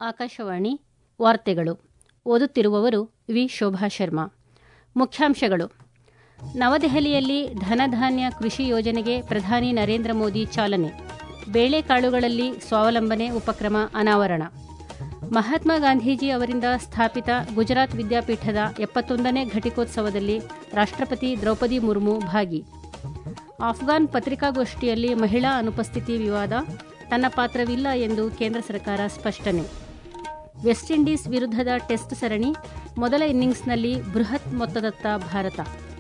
ಆಕಾಶವಾಣಿ ವಾರ್ತೆಗಳು ಓದುತ್ತಿರುವವರು ವಿ ಶೋಭಾ ಶರ್ಮಾ ಮುಖ್ಯಾಂಶಗಳು ನವದೆಹಲಿಯಲ್ಲಿ ಧನಧಾನ್ಯ ಕೃಷಿ ಯೋಜನೆಗೆ ಪ್ರಧಾನಿ ನರೇಂದ್ರ ಮೋದಿ ಚಾಲನೆ ಬೇಳೆಕಾಳುಗಳಲ್ಲಿ ಸ್ವಾವಲಂಬನೆ ಉಪಕ್ರಮ ಅನಾವರಣ ಮಹಾತ್ಮ ಗಾಂಧೀಜಿ ಅವರಿಂದ ಸ್ಥಾಪಿತ ಗುಜರಾತ್ ವಿದ್ಯಾಪೀಠದ ಎಪ್ಪತ್ತೊಂದನೇ ಘಟಿಕೋತ್ಸವದಲ್ಲಿ ರಾಷ್ಟ್ರಪತಿ ದ್ರೌಪದಿ ಮುರ್ಮು ಭಾಗಿ ಆಫ್ಘಾನ್ ಪತ್ರಿಕಾಗೋಷ್ಠಿಯಲ್ಲಿ ಮಹಿಳಾ ಅನುಪಸ್ಥಿತಿ ವಿವಾದ ತನ್ನ ಪಾತ್ರವಿಲ್ಲ ಎಂದು ಕೇಂದ್ರ ಸರ್ಕಾರ ಸ್ಪಷ್ಟನೆ ವೆಸ್ಟ್ ಇಂಡೀಸ್ ವಿರುದ್ಧದ ಟೆಸ್ಟ್ ಸರಣಿ ಮೊದಲ ಇನ್ನಿಂಗ್ಸ್ನಲ್ಲಿ ಬೃಹತ್ ಮೊತ್ತದತ್ತ ಭಾರತ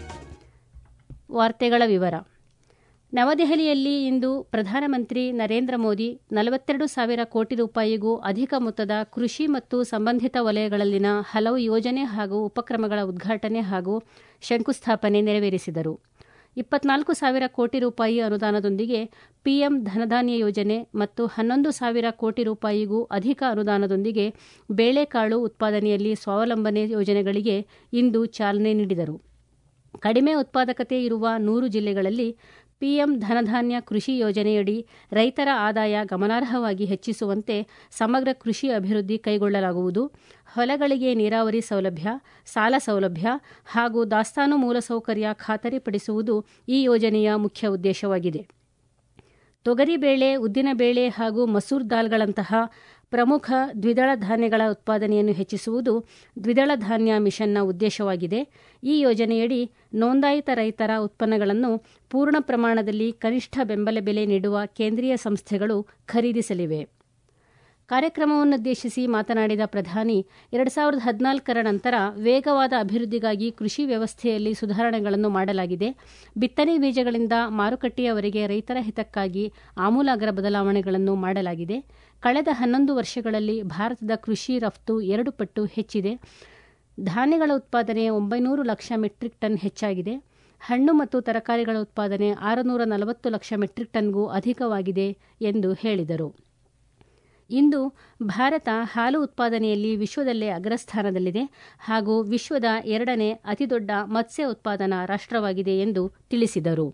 ವಾರ್ತೆಗಳ ವಿವರ ನವದೆಹಲಿಯಲ್ಲಿ ಇಂದು ಪ್ರಧಾನಮಂತ್ರಿ ನರೇಂದ್ರ ಮೋದಿ ನಲವತ್ತೆರಡು ಸಾವಿರ ಕೋಟಿ ರೂಪಾಯಿಗೂ ಅಧಿಕ ಮೊತ್ತದ ಕೃಷಿ ಮತ್ತು ಸಂಬಂಧಿತ ವಲಯಗಳಲ್ಲಿನ ಹಲವು ಯೋಜನೆ ಹಾಗೂ ಉಪಕ್ರಮಗಳ ಉದ್ಘಾಟನೆ ಹಾಗೂ ಶಂಕುಸ್ಥಾಪನೆ ನೆರವೇರಿಸಿದರು ಇಪ್ಪತ್ನಾಲ್ಕು ಸಾವಿರ ಕೋಟಿ ರೂಪಾಯಿ ಅನುದಾನದೊಂದಿಗೆ ಪಿಎಂ ಧನಧಾನ್ಯ ಯೋಜನೆ ಮತ್ತು ಹನ್ನೊಂದು ಸಾವಿರ ಕೋಟಿ ರೂಪಾಯಿಗೂ ಅಧಿಕ ಅನುದಾನದೊಂದಿಗೆ ಬೇಳೆಕಾಳು ಉತ್ಪಾದನೆಯಲ್ಲಿ ಸ್ವಾವಲಂಬನೆ ಯೋಜನೆಗಳಿಗೆ ಇಂದು ಚಾಲನೆ ನೀಡಿದರು ಕಡಿಮೆ ಉತ್ಪಾದಕತೆ ಇರುವ ನೂರು ಜಿಲ್ಲೆಗಳಲ್ಲಿ ಪಿಎಂ ಧನಧಾನ್ಯ ಕೃಷಿ ಯೋಜನೆಯಡಿ ರೈತರ ಆದಾಯ ಗಮನಾರ್ಹವಾಗಿ ಹೆಚ್ಚಿಸುವಂತೆ ಸಮಗ್ರ ಕೃಷಿ ಅಭಿವೃದ್ಧಿ ಕೈಗೊಳ್ಳಲಾಗುವುದು ಹೊಲಗಳಿಗೆ ನೀರಾವರಿ ಸೌಲಭ್ಯ ಸಾಲ ಸೌಲಭ್ಯ ಹಾಗೂ ದಾಸ್ತಾನು ಮೂಲಸೌಕರ್ಯ ಖಾತರಿಪಡಿಸುವುದು ಈ ಯೋಜನೆಯ ಮುಖ್ಯ ಉದ್ದೇಶವಾಗಿದೆ ತೊಗರಿಬೇಳೆ ಉದ್ದಿನಬೇಳೆ ಹಾಗೂ ಮಸೂರ್ ದಾಲ್ಗಳಂತಹ ಪ್ರಮುಖ ದ್ವಿದಳ ಧಾನ್ಯಗಳ ಉತ್ಪಾದನೆಯನ್ನು ಹೆಚ್ಚಿಸುವುದು ದ್ವಿದಳ ಧಾನ್ಯ ಮಿಷನ್ನ ಉದ್ದೇಶವಾಗಿದೆ ಈ ಯೋಜನೆಯಡಿ ನೋಂದಾಯಿತ ರೈತರ ಉತ್ಪನ್ನಗಳನ್ನು ಪೂರ್ಣ ಪ್ರಮಾಣದಲ್ಲಿ ಕನಿಷ್ಠ ಬೆಂಬಲ ಬೆಲೆ ನೀಡುವ ಕೇಂದ್ರೀಯ ಸಂಸ್ಥೆಗಳು ಖರೀದಿಸಲಿವೆ ಕಾರ್ಯಕ್ರಮವನ್ನುದ್ದೇಶಿಸಿ ಮಾತನಾಡಿದ ಪ್ರಧಾನಿ ಎರಡು ಸಾವಿರದ ಹದಿನಾಲ್ಕರ ನಂತರ ವೇಗವಾದ ಅಭಿವೃದ್ಧಿಗಾಗಿ ಕೃಷಿ ವ್ಯವಸ್ಥೆಯಲ್ಲಿ ಸುಧಾರಣೆಗಳನ್ನು ಮಾಡಲಾಗಿದೆ ಬಿತ್ತನೆ ಬೀಜಗಳಿಂದ ಮಾರುಕಟ್ಟೆಯವರೆಗೆ ರೈತರ ಹಿತಕ್ಕಾಗಿ ಆಮೂಲಾಗ್ರ ಬದಲಾವಣೆಗಳನ್ನು ಮಾಡಲಾಗಿದೆ ಕಳೆದ ಹನ್ನೊಂದು ವರ್ಷಗಳಲ್ಲಿ ಭಾರತದ ಕೃಷಿ ರಫ್ತು ಎರಡು ಪಟ್ಟು ಹೆಚ್ಚಿದೆ ಧಾನ್ಯಗಳ ಉತ್ಪಾದನೆ ಒಂಬೈನೂರು ಲಕ್ಷ ಮೆಟ್ರಿಕ್ ಟನ್ ಹೆಚ್ಚಾಗಿದೆ ಹಣ್ಣು ಮತ್ತು ತರಕಾರಿಗಳ ಉತ್ಪಾದನೆ ಆರುನೂರ ನಲವತ್ತು ಲಕ್ಷ ಮೆಟ್ರಿಕ್ ಟನ್ಗೂ ಅಧಿಕವಾಗಿದೆ ಎಂದು ಹೇಳಿದರು ಇಂದು ಭಾರತ ಹಾಲು ಉತ್ಪಾದನೆಯಲ್ಲಿ ವಿಶ್ವದಲ್ಲೇ ಅಗ್ರಸ್ಥಾನದಲ್ಲಿದೆ ಹಾಗೂ ವಿಶ್ವದ ಎರಡನೇ ಅತಿದೊಡ್ಡ ಮತ್ಸ್ಯ ಉತ್ಪಾದನಾ ರಾಷ್ಟ್ರವಾಗಿದೆ ಎಂದು ತಿಳಿಸಿದರು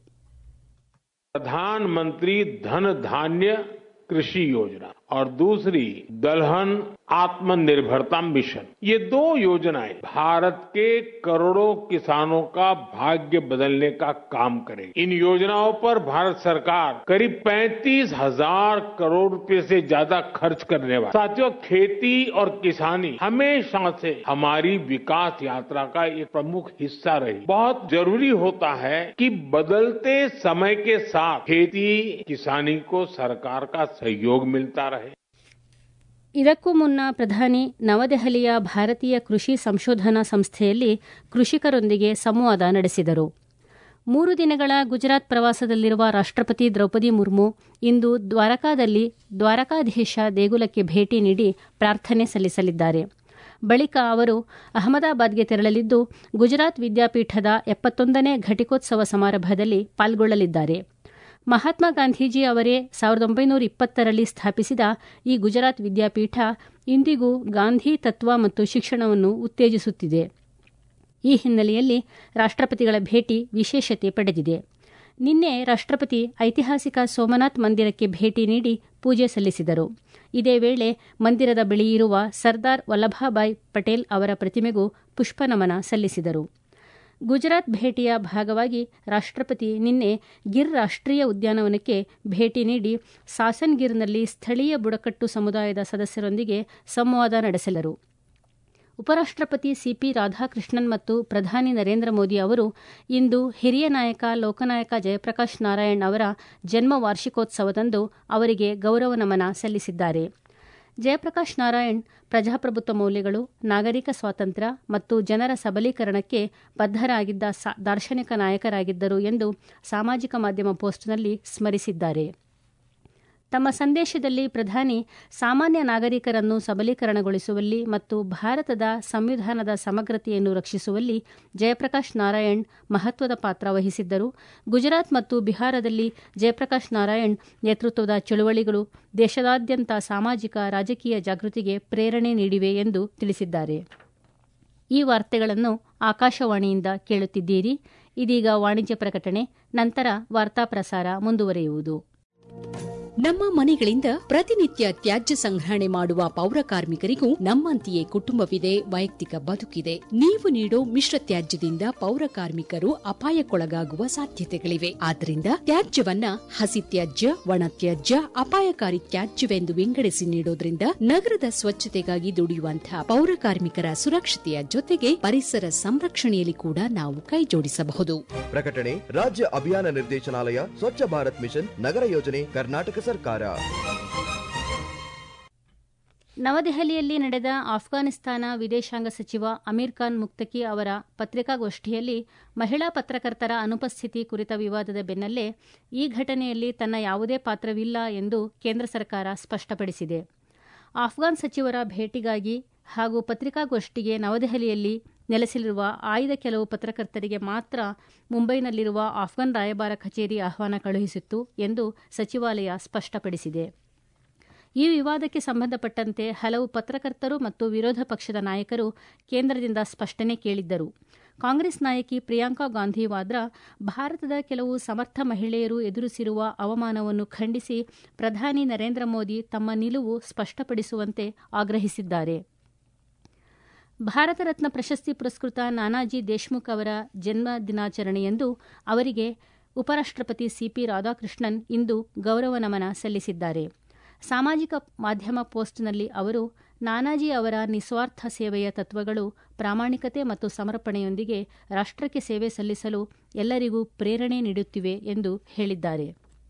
प्रधानमंत्री धन धान्य कृषि योजना और दूसरी दलहन आत्मनिर्भरता मिशन ये दो योजनाएं भारत के करोड़ों किसानों का भाग्य बदलने का काम करेगी इन योजनाओं पर भारत सरकार करीब पैंतीस हजार करोड़ रुपए से ज्यादा खर्च करने वाली साथियों खेती और किसानी हमेशा से हमारी विकास यात्रा का एक प्रमुख हिस्सा रही बहुत जरूरी होता है कि बदलते समय के साथ खेती किसानी को सरकार का सहयोग मिलता रहे ಇದಕ್ಕೂ ಮುನ್ನ ಪ್ರಧಾನಿ ನವದೆಹಲಿಯ ಭಾರತೀಯ ಕೃಷಿ ಸಂಶೋಧನಾ ಸಂಸ್ಥೆಯಲ್ಲಿ ಕೃಷಿಕರೊಂದಿಗೆ ಸಂವಾದ ನಡೆಸಿದರು ಮೂರು ದಿನಗಳ ಗುಜರಾತ್ ಪ್ರವಾಸದಲ್ಲಿರುವ ರಾಷ್ಟ್ರಪತಿ ದ್ರೌಪದಿ ಮುರ್ಮು ಇಂದು ದ್ವಾರಕಾದಲ್ಲಿ ದ್ವಾರಕಾಧೀಶ ದೇಗುಲಕ್ಕೆ ಭೇಟಿ ನೀಡಿ ಪ್ರಾರ್ಥನೆ ಸಲ್ಲಿಸಲಿದ್ದಾರೆ ಬಳಿಕ ಅವರು ಅಹಮದಾಬಾದ್ಗೆ ತೆರಳಲಿದ್ದು ಗುಜರಾತ್ ವಿದ್ಯಾಪೀಠದ ಎಪ್ಪತ್ತೊಂದನೇ ಘಟಿಕೋತ್ಸವ ಸಮಾರಂಭದಲ್ಲಿ ಪಾಲ್ಗೊಳ್ಳಲಿದ್ದಾರೆ ಮಹಾತ್ಮ ಗಾಂಧೀಜಿ ಅವರೇ ಸಾವಿರದ ಒಂಬೈನೂರ ಇಪ್ಪತ್ತರಲ್ಲಿ ಸ್ಥಾಪಿಸಿದ ಈ ಗುಜರಾತ್ ವಿದ್ಯಾಪೀಠ ಇಂದಿಗೂ ಗಾಂಧಿ ತತ್ವ ಮತ್ತು ಶಿಕ್ಷಣವನ್ನು ಉತ್ತೇಜಿಸುತ್ತಿದೆ ಈ ಹಿನ್ನೆಲೆಯಲ್ಲಿ ರಾಷ್ಟ್ರಪತಿಗಳ ಭೇಟಿ ವಿಶೇಷತೆ ಪಡೆದಿದೆ ನಿನ್ನೆ ರಾಷ್ಟ್ರಪತಿ ಐತಿಹಾಸಿಕ ಸೋಮನಾಥ್ ಮಂದಿರಕ್ಕೆ ಭೇಟಿ ನೀಡಿ ಪೂಜೆ ಸಲ್ಲಿಸಿದರು ಇದೇ ವೇಳೆ ಮಂದಿರದ ಬಳಿ ಇರುವ ಸರ್ದಾರ್ ವಲ್ಲಭಾಭಾಯ್ ಪಟೇಲ್ ಅವರ ಪ್ರತಿಮೆಗೂ ಪುಷ್ಪನಮನ ಸಲ್ಲಿಸಿದರು ಗುಜರಾತ್ ಭೇಟಿಯ ಭಾಗವಾಗಿ ರಾಷ್ಟ್ರಪತಿ ನಿನ್ನೆ ಗಿರ್ ರಾಷ್ಟ್ರೀಯ ಉದ್ಯಾನವನಕ್ಕೆ ಭೇಟಿ ನೀಡಿ ಸಾಸನ್ ಗಿರ್ನಲ್ಲಿ ಸ್ಥಳೀಯ ಬುಡಕಟ್ಟು ಸಮುದಾಯದ ಸದಸ್ಯರೊಂದಿಗೆ ಸಂವಾದ ನಡೆಸಲರು ಉಪರಾಷ್ಟ್ರಪತಿ ಸಿಪಿ ರಾಧಾಕೃಷ್ಣನ್ ಮತ್ತು ಪ್ರಧಾನಿ ನರೇಂದ್ರ ಮೋದಿ ಅವರು ಇಂದು ಹಿರಿಯ ನಾಯಕ ಲೋಕನಾಯಕ ಜಯಪ್ರಕಾಶ್ ನಾರಾಯಣ್ ಅವರ ಜನ್ಮ ವಾರ್ಷಿಕೋತ್ಸವದಂದು ಅವರಿಗೆ ಗೌರವ ನಮನ ಸಲ್ಲಿಸಿದ್ದಾರೆ ಜಯಪ್ರಕಾಶ್ ನಾರಾಯಣ್ ಪ್ರಜಾಪ್ರಭುತ್ವ ಮೌಲ್ಯಗಳು ನಾಗರಿಕ ಸ್ವಾತಂತ್ರ್ಯ ಮತ್ತು ಜನರ ಸಬಲೀಕರಣಕ್ಕೆ ಬದ್ಧರಾಗಿದ್ದ ದಾರ್ಶನಿಕ ನಾಯಕರಾಗಿದ್ದರು ಎಂದು ಸಾಮಾಜಿಕ ಮಾಧ್ಯಮ ಪೋಸ್ಟ್ನಲ್ಲಿ ಸ್ಮರಿಸಿದ್ದಾರೆ ತಮ್ಮ ಸಂದೇಶದಲ್ಲಿ ಪ್ರಧಾನಿ ಸಾಮಾನ್ಯ ನಾಗರಿಕರನ್ನು ಸಬಲೀಕರಣಗೊಳಿಸುವಲ್ಲಿ ಮತ್ತು ಭಾರತದ ಸಂವಿಧಾನದ ಸಮಗ್ರತೆಯನ್ನು ರಕ್ಷಿಸುವಲ್ಲಿ ಜಯಪ್ರಕಾಶ್ ನಾರಾಯಣ್ ಮಹತ್ವದ ಪಾತ್ರ ವಹಿಸಿದ್ದರು ಗುಜರಾತ್ ಮತ್ತು ಬಿಹಾರದಲ್ಲಿ ಜಯಪ್ರಕಾಶ್ ನಾರಾಯಣ್ ನೇತೃತ್ವದ ಚಳುವಳಿಗಳು ದೇಶದಾದ್ಯಂತ ಸಾಮಾಜಿಕ ರಾಜಕೀಯ ಜಾಗೃತಿಗೆ ಪ್ರೇರಣೆ ನೀಡಿವೆ ಎಂದು ತಿಳಿಸಿದ್ದಾರೆ ಈ ವಾರ್ತೆಗಳನ್ನು ಆಕಾಶವಾಣಿಯಿಂದ ಕೇಳುತ್ತಿದ್ದೀರಿ ಇದೀಗ ವಾಣಿಜ್ಯ ಪ್ರಕಟಣೆ ನಂತರ ವಾರ್ತಾ ಪ್ರಸಾರ ಮುಂದುವರಿಯುವುದು ನಮ್ಮ ಮನೆಗಳಿಂದ ಪ್ರತಿನಿತ್ಯ ತ್ಯಾಜ್ಯ ಸಂಗ್ರಹಣೆ ಮಾಡುವ ಪೌರ ಕಾರ್ಮಿಕರಿಗೂ ನಮ್ಮಂತೆಯೇ ಕುಟುಂಬವಿದೆ ವೈಯಕ್ತಿಕ ಬದುಕಿದೆ ನೀವು ನೀಡೋ ಮಿಶ್ರ ತ್ಯಾಜ್ಯದಿಂದ ಪೌರ ಕಾರ್ಮಿಕರು ಅಪಾಯಕ್ಕೊಳಗಾಗುವ ಸಾಧ್ಯತೆಗಳಿವೆ ಆದ್ದರಿಂದ ತ್ಯಾಜ್ಯವನ್ನ ಹಸಿ ತ್ಯಾಜ್ಯ ಒಣ ತ್ಯಾಜ್ಯ ಅಪಾಯಕಾರಿ ತ್ಯಾಜ್ಯವೆಂದು ವಿಂಗಡಿಸಿ ನೀಡೋದ್ರಿಂದ ನಗರದ ಸ್ವಚ್ಛತೆಗಾಗಿ ದುಡಿಯುವಂತಹ ಪೌರ ಕಾರ್ಮಿಕರ ಸುರಕ್ಷತೆಯ ಜೊತೆಗೆ ಪರಿಸರ ಸಂರಕ್ಷಣೆಯಲ್ಲಿ ಕೂಡ ನಾವು ಕೈಜೋಡಿಸಬಹುದು ಪ್ರಕಟಣೆ ರಾಜ್ಯ ಅಭಿಯಾನ ನಿರ್ದೇಶನಾಲಯ ಸ್ವಚ್ಛ ಭಾರತ್ ಮಿಷನ್ ನಗರ ಯೋಜನೆ ಕರ್ನಾಟಕ ಸರ್ಕಾರ ನವದೆಹಲಿಯಲ್ಲಿ ನಡೆದ ಆಫ್ಘಾನಿಸ್ತಾನ ವಿದೇಶಾಂಗ ಸಚಿವ ಅಮೀರ್ ಖಾನ್ ಮುಕ್ತಕಿ ಅವರ ಪತ್ರಿಕಾಗೋಷ್ಠಿಯಲ್ಲಿ ಮಹಿಳಾ ಪತ್ರಕರ್ತರ ಅನುಪಸ್ಥಿತಿ ಕುರಿತ ವಿವಾದದ ಬೆನ್ನಲ್ಲೇ ಈ ಘಟನೆಯಲ್ಲಿ ತನ್ನ ಯಾವುದೇ ಪಾತ್ರವಿಲ್ಲ ಎಂದು ಕೇಂದ್ರ ಸರ್ಕಾರ ಸ್ಪಷ್ಟಪಡಿಸಿದೆ ಆಫ್ಘಾನ್ ಸಚಿವರ ಭೇಟಿಗಾಗಿ ಹಾಗೂ ಪತ್ರಿಕಾಗೋಷ್ಠಿಗೆ ನವದೆಹಲಿಯಲ್ಲಿ ನೆಲೆಸಿರುವ ಆಯ್ದ ಕೆಲವು ಪತ್ರಕರ್ತರಿಗೆ ಮಾತ್ರ ಮುಂಬೈನಲ್ಲಿರುವ ಆಫ್ಘಾನ್ ರಾಯಭಾರ ಕಚೇರಿ ಆಹ್ವಾನ ಕಳುಹಿಸಿತ್ತು ಎಂದು ಸಚಿವಾಲಯ ಸ್ಪಷ್ಟಪಡಿಸಿದೆ ಈ ವಿವಾದಕ್ಕೆ ಸಂಬಂಧಪಟ್ಟಂತೆ ಹಲವು ಪತ್ರಕರ್ತರು ಮತ್ತು ವಿರೋಧ ಪಕ್ಷದ ನಾಯಕರು ಕೇಂದ್ರದಿಂದ ಸ್ಪಷ್ಟನೆ ಕೇಳಿದ್ದರು ಕಾಂಗ್ರೆಸ್ ನಾಯಕಿ ಪ್ರಿಯಾಂಕಾ ಗಾಂಧಿ ವಾದ್ರಾ ಭಾರತದ ಕೆಲವು ಸಮರ್ಥ ಮಹಿಳೆಯರು ಎದುರಿಸಿರುವ ಅವಮಾನವನ್ನು ಖಂಡಿಸಿ ಪ್ರಧಾನಿ ನರೇಂದ್ರ ಮೋದಿ ತಮ್ಮ ನಿಲುವು ಸ್ಪಷ್ಟಪಡಿಸುವಂತೆ ಆಗ್ರಹಿಸಿದ್ದಾರೆ ಭಾರತ ರತ್ನ ಪ್ರಶಸ್ತಿ ಪುರಸ್ಕೃತ ನಾನಾಜಿ ದೇಶ್ಮುಖ್ ಅವರ ಜನ್ಮ ದಿನಾಚರಣೆಯಂದು ಅವರಿಗೆ ಉಪರಾಷ್ಟಪತಿ ಸಿಪಿ ರಾಧಾಕೃಷ್ಣನ್ ಇಂದು ಗೌರವ ನಮನ ಸಲ್ಲಿಸಿದ್ದಾರೆ ಸಾಮಾಜಿಕ ಮಾಧ್ಯಮ ಪೋಸ್ಟ್ನಲ್ಲಿ ಅವರು ನಾನಾಜಿ ಅವರ ನಿಸ್ವಾರ್ಥ ಸೇವೆಯ ತತ್ವಗಳು ಪ್ರಾಮಾಣಿಕತೆ ಮತ್ತು ಸಮರ್ಪಣೆಯೊಂದಿಗೆ ರಾಷ್ಟಕ್ಕೆ ಸೇವೆ ಸಲ್ಲಿಸಲು ಎಲ್ಲರಿಗೂ ಪ್ರೇರಣೆ ನೀಡುತ್ತಿವೆ ಎಂದು ಹೇಳಿದ್ದಾರೆ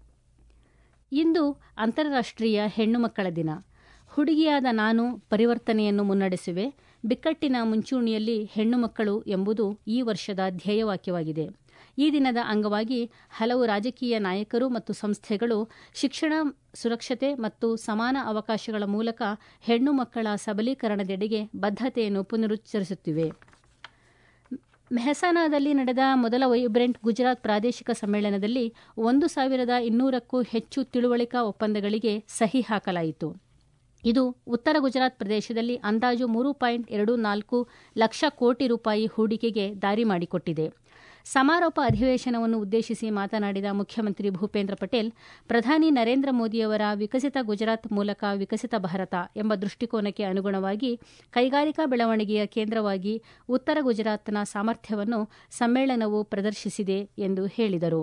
ಇಂದು ಅಂತಾರಾಷ್ಟೀಯ ಹೆಣ್ಣು ಮಕ್ಕಳ ದಿನ ಹುಡುಗಿಯಾದ ನಾನು ಪರಿವರ್ತನೆಯನ್ನು ಮುನ್ನಡೆಸುವೆ ಬಿಕ್ಕಟ್ಟಿನ ಮುಂಚೂಣಿಯಲ್ಲಿ ಹೆಣ್ಣು ಮಕ್ಕಳು ಎಂಬುದು ಈ ವರ್ಷದ ಧ್ಯೇಯವಾಕ್ಯವಾಗಿದೆ ಈ ದಿನದ ಅಂಗವಾಗಿ ಹಲವು ರಾಜಕೀಯ ನಾಯಕರು ಮತ್ತು ಸಂಸ್ಥೆಗಳು ಶಿಕ್ಷಣ ಸುರಕ್ಷತೆ ಮತ್ತು ಸಮಾನ ಅವಕಾಶಗಳ ಮೂಲಕ ಹೆಣ್ಣು ಮಕ್ಕಳ ಸಬಲೀಕರಣದೆಡೆಗೆ ಬದ್ಧತೆಯನ್ನು ಪುನರುಚ್ಚರಿಸುತ್ತಿವೆ ಮೆಹಸಾನಾದಲ್ಲಿ ನಡೆದ ಮೊದಲ ವೈಬ್ರೆಂಟ್ ಗುಜರಾತ್ ಪ್ರಾದೇಶಿಕ ಸಮ್ಮೇಳನದಲ್ಲಿ ಒಂದು ಸಾವಿರದ ಇನ್ನೂರಕ್ಕೂ ಹೆಚ್ಚು ತಿಳುವಳಿಕಾ ಒಪ್ಪಂದಗಳಿಗೆ ಸಹಿ ಹಾಕಲಾಯಿತು ಇದು ಉತ್ತರ ಗುಜರಾತ್ ಪ್ರದೇಶದಲ್ಲಿ ಅಂದಾಜು ಮೂರು ಪಾಯಿಂಟ್ ಎರಡು ನಾಲ್ಕು ಲಕ್ಷ ಕೋಟಿ ರೂಪಾಯಿ ಹೂಡಿಕೆಗೆ ದಾರಿ ಮಾಡಿಕೊಟ್ಟಿದೆ ಸಮಾರೋಪ ಅಧಿವೇಶನವನ್ನು ಉದ್ದೇಶಿಸಿ ಮಾತನಾಡಿದ ಮುಖ್ಯಮಂತ್ರಿ ಭೂಪೇಂದ್ರ ಪಟೇಲ್ ಪ್ರಧಾನಿ ನರೇಂದ್ರ ಮೋದಿಯವರ ವಿಕಸಿತ ಗುಜರಾತ್ ಮೂಲಕ ವಿಕಸಿತ ಭಾರತ ಎಂಬ ದೃಷ್ಟಿಕೋನಕ್ಕೆ ಅನುಗುಣವಾಗಿ ಕೈಗಾರಿಕಾ ಬೆಳವಣಿಗೆಯ ಕೇಂದ್ರವಾಗಿ ಉತ್ತರ ಗುಜರಾತ್ನ ಸಾಮರ್ಥ್ಯವನ್ನು ಸಮ್ಮೇಳನವು ಪ್ರದರ್ಶಿಸಿದೆ ಎಂದು ಹೇಳಿದರು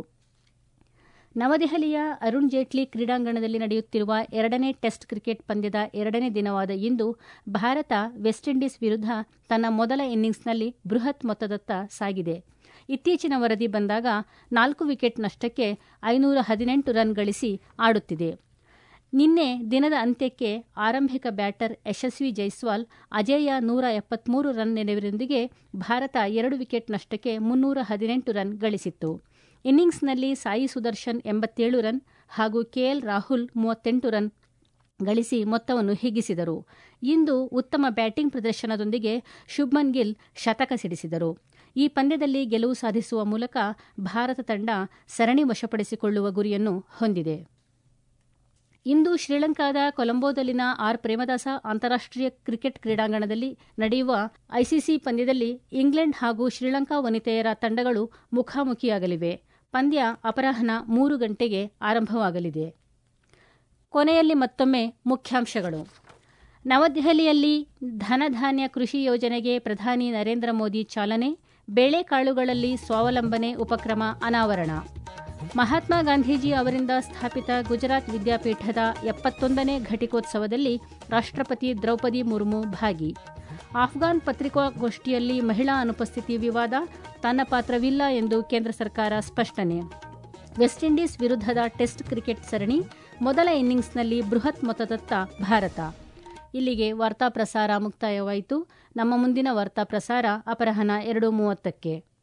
ನವದೆಹಲಿಯ ಅರುಣ್ ಜೇಟ್ಲಿ ಕ್ರೀಡಾಂಗಣದಲ್ಲಿ ನಡೆಯುತ್ತಿರುವ ಎರಡನೇ ಟೆಸ್ಟ್ ಕ್ರಿಕೆಟ್ ಪಂದ್ಯದ ಎರಡನೇ ದಿನವಾದ ಇಂದು ಭಾರತ ವೆಸ್ಟ್ ಇಂಡೀಸ್ ವಿರುದ್ಧ ತನ್ನ ಮೊದಲ ಇನ್ನಿಂಗ್ಸ್ನಲ್ಲಿ ಬೃಹತ್ ಮೊತ್ತದತ್ತ ಸಾಗಿದೆ ಇತ್ತೀಚಿನ ವರದಿ ಬಂದಾಗ ನಾಲ್ಕು ವಿಕೆಟ್ ನಷ್ಟಕ್ಕೆ ಐನೂರ ಹದಿನೆಂಟು ರನ್ ಗಳಿಸಿ ಆಡುತ್ತಿದೆ ನಿನ್ನೆ ದಿನದ ಅಂತ್ಯಕ್ಕೆ ಆರಂಭಿಕ ಬ್ಯಾಟರ್ ಯಶಸ್ವಿ ಜೈಸ್ವಾಲ್ ಅಜೇಯ ನೂರ ಎಪ್ಪತ್ಮೂರು ರನ್ ನೆರವಿನೊಂದಿಗೆ ಭಾರತ ಎರಡು ವಿಕೆಟ್ ನಷ್ಟಕ್ಕೆ ಮುನ್ನೂರ ಹದಿನೆಂಟು ರನ್ ಗಳಿಸಿತ್ತು ಇನ್ನಿಂಗ್ಸ್ನಲ್ಲಿ ಸಾಯಿ ಸುದರ್ಶನ್ ಎಂಬತ್ತೇಳು ರನ್ ಹಾಗೂ ಕೆಎಲ್ ರಾಹುಲ್ ಮೂವತ್ತೆಂಟು ರನ್ ಗಳಿಸಿ ಮೊತ್ತವನ್ನು ಹಿಗ್ಗಿಸಿದರು ಇಂದು ಉತ್ತಮ ಬ್ಯಾಟಿಂಗ್ ಪ್ರದರ್ಶನದೊಂದಿಗೆ ಶುಭ್ಮನ್ ಗಿಲ್ ಶತಕ ಸಿಡಿಸಿದರು ಈ ಪಂದ್ಯದಲ್ಲಿ ಗೆಲುವು ಸಾಧಿಸುವ ಮೂಲಕ ಭಾರತ ತಂಡ ಸರಣಿ ವಶಪಡಿಸಿಕೊಳ್ಳುವ ಗುರಿಯನ್ನು ಹೊಂದಿದೆ ಇಂದು ಶ್ರೀಲಂಕಾದ ಕೊಲಂಬೋದಲ್ಲಿನ ಆರ್ ಪ್ರೇಮದಾಸ ಅಂತಾರಾಷ್ಟೀಯ ಕ್ರಿಕೆಟ್ ಕ್ರೀಡಾಂಗಣದಲ್ಲಿ ನಡೆಯುವ ಐಸಿಸಿ ಪಂದ್ಯದಲ್ಲಿ ಇಂಗ್ಲೆಂಡ್ ಹಾಗೂ ಶ್ರೀಲಂಕಾ ವನಿತೆಯರ ತಂಡಗಳು ಮುಖಾಮುಖಿಯಾಗಲಿವೆ ಪಂದ್ಯ ಅಪರಾಹ್ನ ಮೂರು ಗಂಟೆಗೆ ಆರಂಭವಾಗಲಿದೆ ಕೊನೆಯಲ್ಲಿ ಮತ್ತೊಮ್ಮೆ ಮುಖ್ಯಾಂಶಗಳು ನವದೆಹಲಿಯಲ್ಲಿ ಧನಧಾನ್ಯ ಕೃಷಿ ಯೋಜನೆಗೆ ಪ್ರಧಾನಿ ನರೇಂದ್ರ ಮೋದಿ ಚಾಲನೆ ಬೇಳೆಕಾಳುಗಳಲ್ಲಿ ಸ್ವಾವಲಂಬನೆ ಉಪಕ್ರಮ ಅನಾವರಣ ಮಹಾತ್ಮ ಗಾಂಧೀಜಿ ಅವರಿಂದ ಸ್ಥಾಪಿತ ಗುಜರಾತ್ ವಿದ್ಯಾಪೀಠದ ಎಪ್ಪತ್ತೊಂದನೇ ಘಟಿಕೋತ್ಸವದಲ್ಲಿ ರಾಷ್ಟ್ರಪತಿ ದ್ರೌಪದಿ ಮುರ್ಮು ಭಾಗಿ ಆಫ್ಘಾನ್ ಪತ್ರಿಕಾಗೋಷ್ಠಿಯಲ್ಲಿ ಮಹಿಳಾ ಅನುಪಸ್ಥಿತಿ ವಿವಾದ ತನ್ನ ಪಾತ್ರವಿಲ್ಲ ಎಂದು ಕೇಂದ್ರ ಸರ್ಕಾರ ಸ್ಪಷ್ಟನೆ ವೆಸ್ಟ್ ಇಂಡೀಸ್ ವಿರುದ್ಧದ ಟೆಸ್ಟ್ ಕ್ರಿಕೆಟ್ ಸರಣಿ ಮೊದಲ ಇನ್ನಿಂಗ್ಸ್ನಲ್ಲಿ ಬೃಹತ್ ಮೊತ್ತದತ್ತ ಭಾರತ ಇಲ್ಲಿಗೆ ವಾರ್ತಾ ಪ್ರಸಾರ ಮುಕ್ತಾಯವಾಯಿತು ನಮ್ಮ ಮುಂದಿನ ವಾರ್ತಾ ಪ್ರಸಾರ ಅಪರಾಹ್ನ ಎರಡು ಮೂವತ್ತಕ್ಕೆ